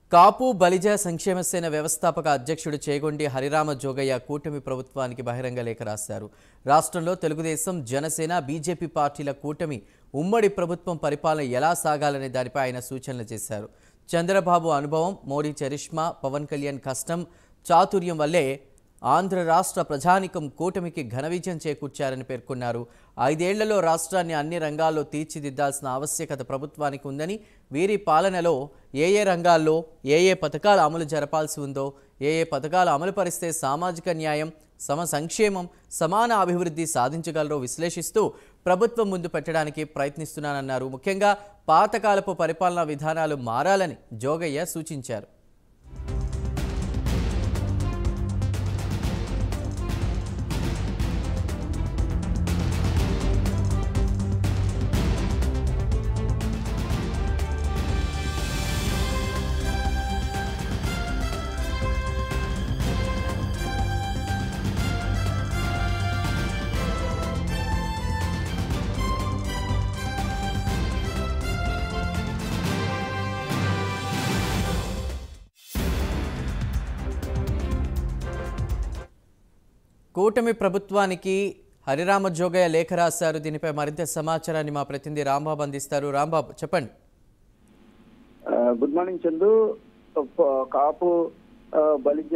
కాపు బలిజ సంక్షేమ సేన వ్యవస్థాపక అధ్యక్షుడు చేగొండి హరిరామ జోగయ్య కూటమి ప్రభుత్వానికి బహిరంగ లేఖ రాశారు రాష్ట్రంలో తెలుగుదేశం జనసేన బీజేపీ పార్టీల కూటమి ఉమ్మడి ప్రభుత్వం పరిపాలన ఎలా సాగాలనే దానిపై ఆయన సూచనలు చేశారు చంద్రబాబు అనుభవం మోడీ చరిష్మా పవన్ కళ్యాణ్ కష్టం చాతుర్యం వల్లే ఆంధ్ర రాష్ట్ర ప్రజానికం కూటమికి ఘన విజయం చేకూర్చారని పేర్కొన్నారు ఐదేళ్లలో రాష్ట్రాన్ని అన్ని రంగాల్లో తీర్చిదిద్దాల్సిన ఆవశ్యకత ప్రభుత్వానికి ఉందని వీరి పాలనలో ఏ ఏ రంగాల్లో ఏ ఏ పథకాలు అమలు జరపాల్సి ఉందో ఏ ఏ పథకాలు అమలు పరిస్తే సామాజిక న్యాయం సమ సంక్షేమం సమాన అభివృద్ధి సాధించగలరో విశ్లేషిస్తూ ప్రభుత్వం ముందు పెట్టడానికి ప్రయత్నిస్తున్నానన్నారు ముఖ్యంగా పాతకాలపు పరిపాలనా విధానాలు మారాలని జోగయ్య సూచించారు కూటమి ప్రభుత్వానికి హరిరామ జోగయ్య లేఖ రాశారు దీనిపై మరింత సమాచారాన్ని మా ప్రతినిధి రాంబాబు అందిస్తారు రాంబాబు చెప్పండి ఆ, గుడ్ మార్నింగ్ చందు ప- కాపు ఆ, బలిజ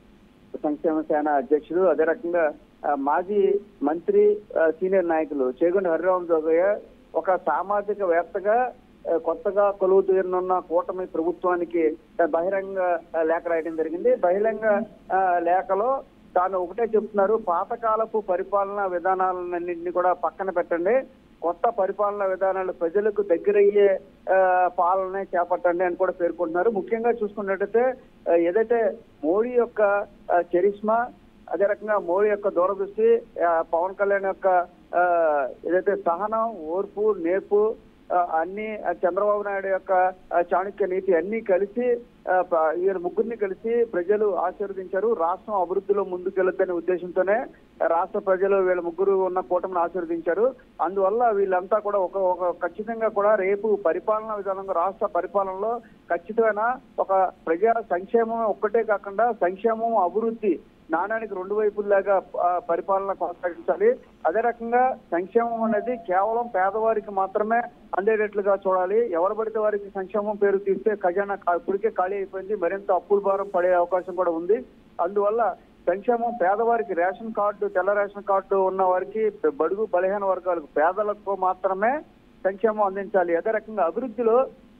సంక్షేమ సేన అధ్యక్షుడు అదే రకంగా ఆ, మాజీ మంత్రి ఆ, సీనియర్ నాయకులు చేగొండ హరిరామ జోగయ్య ఒక సామాజిక వేత్తగా ఆ, కొత్తగా కొలువు తీరనున్న కూటమి ప్రభుత్వానికి ఆ, బహిరంగ ఆ, లేఖ రాయడం జరిగింది బహిరంగ ఆ, లేఖలో తాను ఒకటే చెప్తున్నారు పాతకాలపు పరిపాలనా విధానాలన్నింటినీ కూడా పక్కన పెట్టండి కొత్త పరిపాలనా విధానాలు ప్రజలకు దగ్గరయ్యే ఆ, పాలనే చేపట్టండి అని కూడా పేర్కొంటున్నారు ముఖ్యంగా చూసుకున్నట్టయితే ఆ, ఏదైతే మోడీ యొక్క ఆ, చరిష్మా అదే రకంగా మోడీ యొక్క దూరదృష్టి ఆ, పవన్ కళ్యాణ్ యొక్క ఆ, ఏదైతే సహనం ఓర్పు నేర్పు ఆ, అన్ని ఆ, చంద్రబాబు నాయుడు యొక్క ఆ, చాణక్య నీతి అన్ని కలిసి ఆ, ప- వీళ్ళ ముగ్గురిని కలిసి ప్రజలు ఆశీర్వదించారు రాష్ట్రం అభివృద్ధిలో ముందుకెళ్లద్దనే ఉద్దేశంతోనే రాష్ట్ర ప్రజలు వీళ్ళ ముగ్గురు ఉన్న కూటమిని ఆశీర్వదించారు అందువల్ల వీళ్ళంతా కూడా ఒక ఒక ఖచ్చితంగా కూడా రేపు పరిపాలనా విధానంగా రాష్ట్ర పరిపాలనలో ఖచ్చితమైన ఒక ప్రజా సంక్షేమం ఒక్కటే కాకుండా సంక్షేమం అభివృద్ధి నాణానికి రెండు వైపుల్లాగా ఆ, పరిపాలన కొనసాగించాలి అదే రకంగా సంక్షేమం అనేది కేవలం పేదవారికి మాత్రమే అందేటట్లుగా చూడాలి ఎవరు పడితే వారికి సంక్షేమం పేరు తీస్తే ఖజానా కా- ఇప్పటికే ఖాళీ అయిపోయింది మరింత అప్పుల భారం పడే అవకాశం కూడా ఉంది అందువల్ల సంక్షేమం పేదవారికి రేషన్ కార్డు తెల్ల రేషన్ కార్డు ఉన్న వారికి బడుగు బలహీన వర్గాలకు పేదలకు మాత్రమే సంక్షేమం అందించాలి అదే రకంగా అభివృద్ధిలో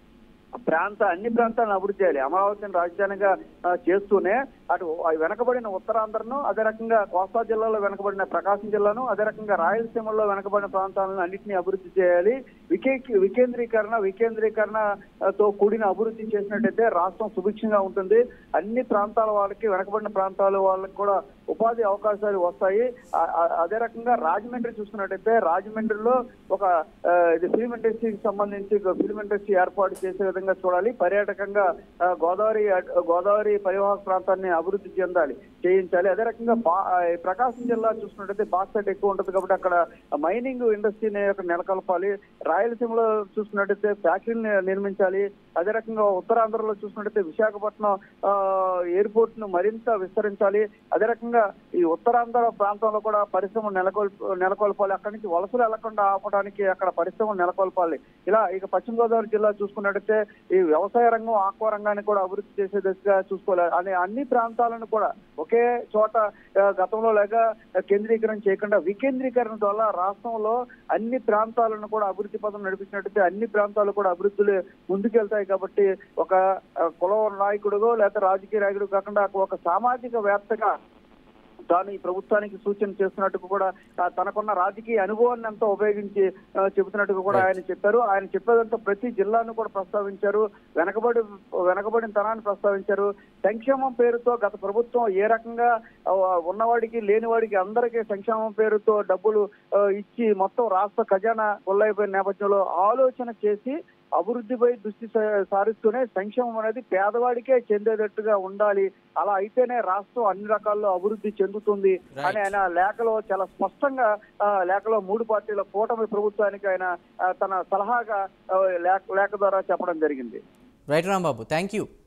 ప్రాంత అన్ని ప్రాంతాలను అభివృద్ధి చేయాలి అమరావతిని రాజధానిగా ఆ, చేస్తూనే అటు ఆ వెనకబడిన ఉత్తరాంధ్రను అదే రకంగా కోస్తా జిల్లాలో వెనకబడిన ప్రకాశం జిల్లాను అదే రకంగా రాయలసీమలో వెనకబడిన ప్రాంతాలను అన్నింటినీ అభివృద్ధి చేయాలి వికే వికేంద్రీకరణ వికేంద్రీకరణతో కూడిన అభివృద్ధి చేసినట్టయితే రాష్ట్రం సుభిక్షంగా ఉంటుంది అన్ని ప్రాంతాల వాళ్ళకి వెనకబడిన ప్రాంతాల వాళ్ళకి కూడా ఉపాధి అవకాశాలు వస్తాయి ఆ- ఆ- అదే రకంగా రాజమండ్రి చూసుకున్నట్టయితే రాజమండ్రిలో ఒక ఆ, ఇది ఫిల్మ్ ఇండస్ట్రీకి సంబంధించి ఒక ఫిల్మ్ ఇండస్ట్రీ ఏర్పాటు చేసే విధంగా చూడాలి పర్యాటకంగా ఆ, గోదావరి అడ్- గోదావరి పరివాహక ప్రాంతాన్ని అభివృద్ధి చెందాలి చేయించాలి అదే రకంగా బా- ఆ, ఈ ప్రకాశం జిల్లా చూసుకున్నట్టయితే బాక్సైట్ ఎక్కువ ఉంటుంది కాబట్టి అక్కడ మైనింగ్ ఇండస్ట్రీని అక్కడ నెలకొల్పాలి రాయలసీమలో చూసుకున్నట్టయితే ఫ్యాక్టరీని నిర్మించాలి అదే రకంగా ఉత్తరాంధ్రలో చూసుకున్నట్టయితే విశాఖపట్నం ఆ, ఎయిర్పోర్ట్ ను మరింత విస్తరించాలి అదే రకంగా ఈ ఉత్తరాంధ్ర ప్రాంతంలో కూడా పరిశ్రమ నెలకొల్ప నెలకొల్పాలి అక్కడి నుంచి వలసలు వెళ్లకుండా ఆపడానికి అక్కడ పరిశ్రమలు నెలకొల్పాలి ఇలా ఇక పశ్చిమ గోదావరి జిల్లా చూసుకున్నట్టయితే ఈ వ్యవసాయ రంగం ఆక్వా రంగాన్ని కూడా అభివృద్ధి చేసే దిశగా చూసుకోవాలి అనే అన్ని ప్రాంతాలను కూడా ఒకే చోట ఆ, గతంలో లేక కేంద్రీకరణ చేయకుండా వికేంద్రీకరణ వల్ల రాష్ట్రంలో అన్ని ప్రాంతాలను కూడా అభివృద్ధి పదం నడిపించినట్టయితే అన్ని ప్రాంతాలు కూడా అభివృద్ధులు ముందుకెళ్తాయి కాబట్టి ఒక ఆ, కుల నాయకుడుగో లేకపోతే రాజకీయ నాయకుడు కాకుండా ఒక సామాజిక వేత్తగా తాను ఈ ప్రభుత్వానికి సూచన చేస్తున్నట్టుగా కూడా ఆ, తనకున్న రాజకీయ అనుభవాన్ని అంతా ఉపయోగించి ఆ, చెబుతున్నట్టుగా కూడా ఆయన చెప్పారు ఆయన చెప్పేదంతా ప్రతి జిల్లాను కూడా ప్రస్తావించారు వెనకబడి వెనకబడిన తనాన్ని ప్రస్తావించారు సంక్షేమం పేరుతో గత ప్రభుత్వం ఏ రకంగా ఆ, ఉన్నవాడికి లేనివాడికి అందరికీ సంక్షేమం పేరుతో డబ్బులు ఆ, ఇచ్చి మొత్తం రాష్ట్ర ఖజానా కొల్లైపోయిన నేపథ్యంలో ఆలోచన చేసి అభివృద్ధిపై దృష్టి సా- సారిస్తూనే సంక్షేమం అనేది పేదవాడికే చెందేటట్టుగా ఉండాలి అలా అయితేనే రాష్ట్రం అన్ని రకాల్లో అభివృద్ధి చెందుతుంది అని ఆయన లేఖలో చాలా స్పష్టంగా ఆ, లేఖలో మూడు పార్టీల కూటమి ప్రభుత్వానికి ఆయన ఆ, తన సలహాగా ఆ, లేఖ లేఖ ద్వారా చెప్పడం జరిగింది రైట్ రాంబాబు థ్యాంక్ యూ